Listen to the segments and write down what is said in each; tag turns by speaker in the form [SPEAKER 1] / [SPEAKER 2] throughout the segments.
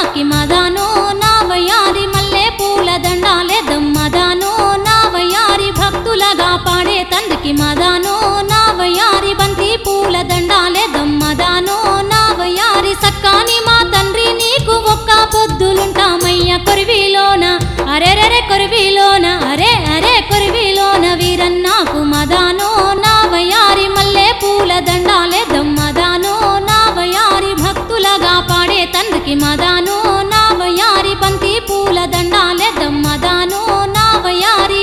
[SPEAKER 1] వీరన్నకి మదానో నా వయారి మల్లె పూల దండాలే దమ్మదానో నా వయారి భక్తులగా పాడే తండ్రికి మదానో నా వయారి బంతి పూల దండాలే దమ్మదానో నా వయారి సక్కాని మా తండ్రి నీకు ఒక్క పొద్దులుంటామయ్య కొరివిలోన అరెరెరె కొరివిలోన అరే అరే కొరివిలోన వీరన్నాకు మదానో నా వయారి మల్లె పూల దండాలే దమ్మదానో నా వయారి భక్తులగా పాడే తండ్రికి మదానో నా వయారి బంతి పూల దండాలే దమ్మదానో నా వయారి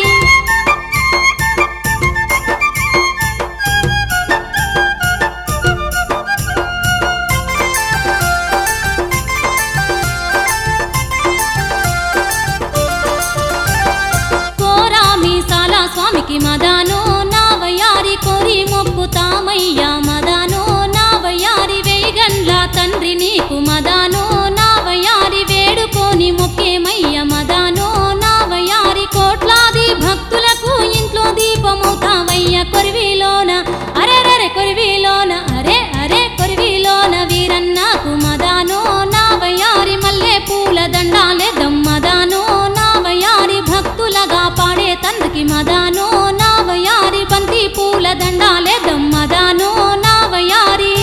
[SPEAKER 1] కోరామి సాలా స్వామికి మదానో నా వయారి కోరి మొక్కుతామయ్యా మదానో నా వయారి వేయగండ్ల తండ్రి నీకు మదానో నా వయారి వేడుకోని మొక్కేమయ్య మదానో నా వయారి కోట్లాది భక్తులకు ఇంట్లో దీపమవుతామయ్య కొరివిలోన అరెరెరె కొరివిలోన అరే అరే కొరివిలోన వీరన్నకు మదానో నా వయారి మల్లె పూల దండాలే దమ్మదానో నా వయారి భక్తులగా పాడే తండ్రికి మదానో నా వయారి బంతి పూల దండాలే దమ్మదానో నా వయారి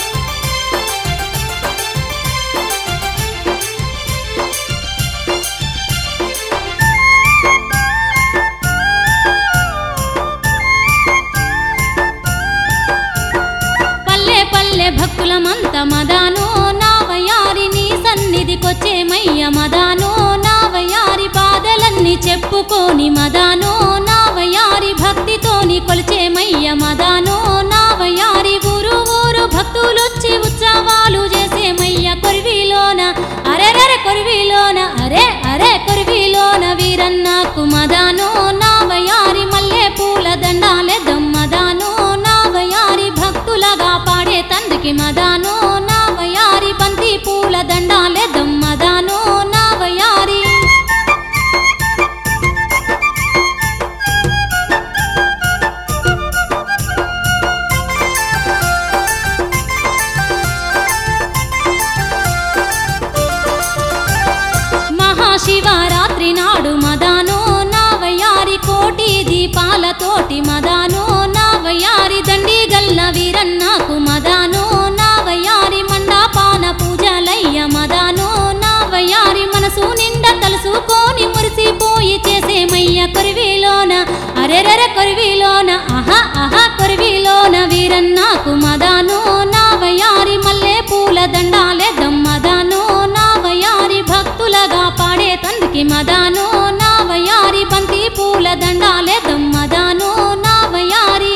[SPEAKER 1] పల్లె పల్లె భక్తులమంత మదానో నా వయారి నీ సన్నిధికొచ్చే మయ్య మదానో నా వయారి బాధలన్నీ చెప్పుకోని మదానో నా వయారి భక్తితోని కొలిచే మయ్య మదానో నా వయారి ఊరు ఊరు భక్తులొచ్చి ఉత్సవాలు చేసే మయ్య కొరివిలోన అరెరెరె కొరివిలోన అరే అరే కొరివిలోన వీరన్నకు మదానో నా వయారి మల్లె పూల దండాలే దమ్మదానో నా వయారి భక్తులగా పాడే తండ్రికి మదానో నా వయారి బంతి పూల దండాలే దమ్మదానో నా వయారి మహాశివరాత్రి నాడు మదానో నా వయారి కోటి దీపాలతోటి మదానో నా వయారి దండి గల్ల వీరన్నకు మదానో నా వయారి మండపాన పూజలయ్య మదానో నా వయారి మనసు నిండా తలుసుకొని మురిసిపోయి చేసేమయ్య కొరివిలోన అరెరెర కొరివిలోన ఆహా ఆహా కొరివిలోన వీరన్నకు మదానో నా వయారి మల్లె పూల దండాలే దమ్మదానో నా వయారి భక్తులగా పాడే తండ్రికి మదానో నా వయారి బంతి పూల దండాలే దమ్మదానో నా వయారి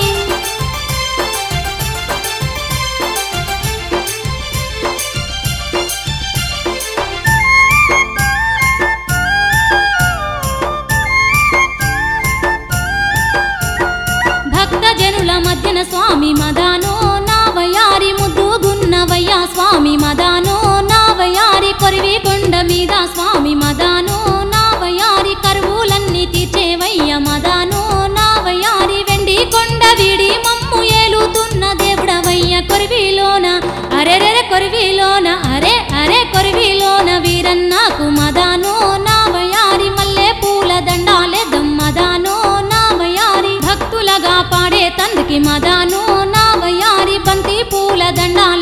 [SPEAKER 1] భక్త జనుల మధ్యన స్వామి మదానో నా వయారి ముద్దుగున్నవయ్యా స్వామి మదానో నా వయారి కొరివి కొండ మీద స్వామి మదానో నా వయారి కరువులన్నీ తీర్చేవయ్య మదానో నా వయారి వెండి కొండ వీడి మమ్ము ఏలుతున్న దేవుడవయ్య కొరివిలోన అరెరెర కొరివిలోన అరే అరే కొరివిలోన వీరన్నకు మదానో నా వయారి మల్లె పూల దండాలే దమ్మదానో నా వయారి భక్తులగా పాడే తండ్రికి మదానో నా వయారి బంతి పూల దండాలే